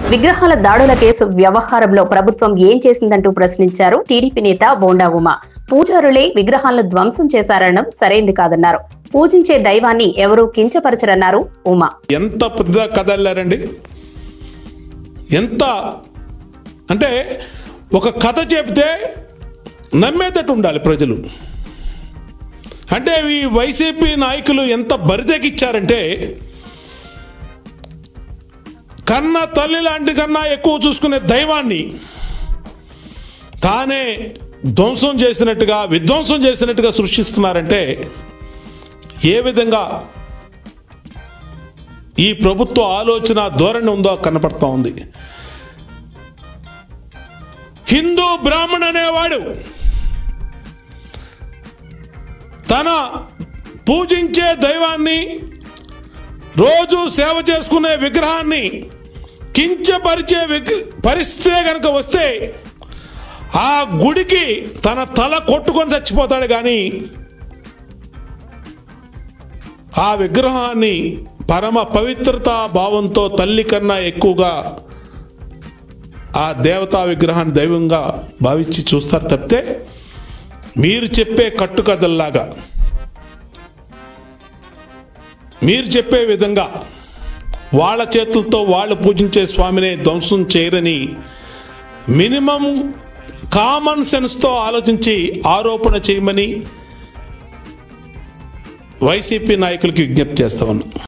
విగ్రహాల దాడుల కేసు వ్యవహారంలో ప్రభుత్వం ఏం చేసిందంటూ ప్రశ్నించారు టీడీపీ నేత బోండా ఉమ పూజారులే విగ్రహాలను ధ్వంసం చేశారనడం సరైంది కాదన్నారు పూజించే దైవాన్ని ఎవరూ కించపరచరన్నారు ఉమా ఎంత పెద్ద కథ వెళ్ళారండి ఎంత అంటే ఒక కథ చెబితే నమ్మేటట్టు ఉండాలి ప్రజలు అంటే ఈ వైసీపీ నాయకులు ఎంత బరితెకిచ్చారంటే కన్న తల్లి లాంటి కన్నా ఎక్కువ చూసుకునే దైవాన్ని తానే ధ్వంసం చేసినట్టుగా విధ్వంసం చేసినట్టుగా సృష్టిస్తున్నారంటే ఏ విధంగా ఈ ప్రభుత్వ ఆలోచన ధోరణి ఉందో కనపడతా ఉంది హిందూ బ్రాహ్మణ్ అనేవాడు తన పూజించే దైవాన్ని రోజు సేవ చేసుకునే విగ్రహాన్ని కించపరిచే విగ్ర పరిస్థితే కనుక వస్తే ఆ గుడికి తన తల కొట్టుకొని చచ్చిపోతాడు కానీ ఆ విగ్రహాన్ని పరమ పవిత్రతా భావంతో తల్లి కన్నా ఎక్కువగా ఆ దేవతా విగ్రహాన్ని దైవంగా భావించి చూస్తారు తప్పితే మీరు చెప్పే కట్టుకథల్లాగా మీరు చెప్పే విధంగా వాళ్ళ చేతులతో వాళ్ళు పూజించే స్వామినే ధ్వంసం చేయరని మినిమం కామన్ సెన్స్తో ఆలోచించి ఆరోపణ చేయమని వైసీపీ నాయకులకి విజ్ఞప్తి చేస్తా ఉన్నాం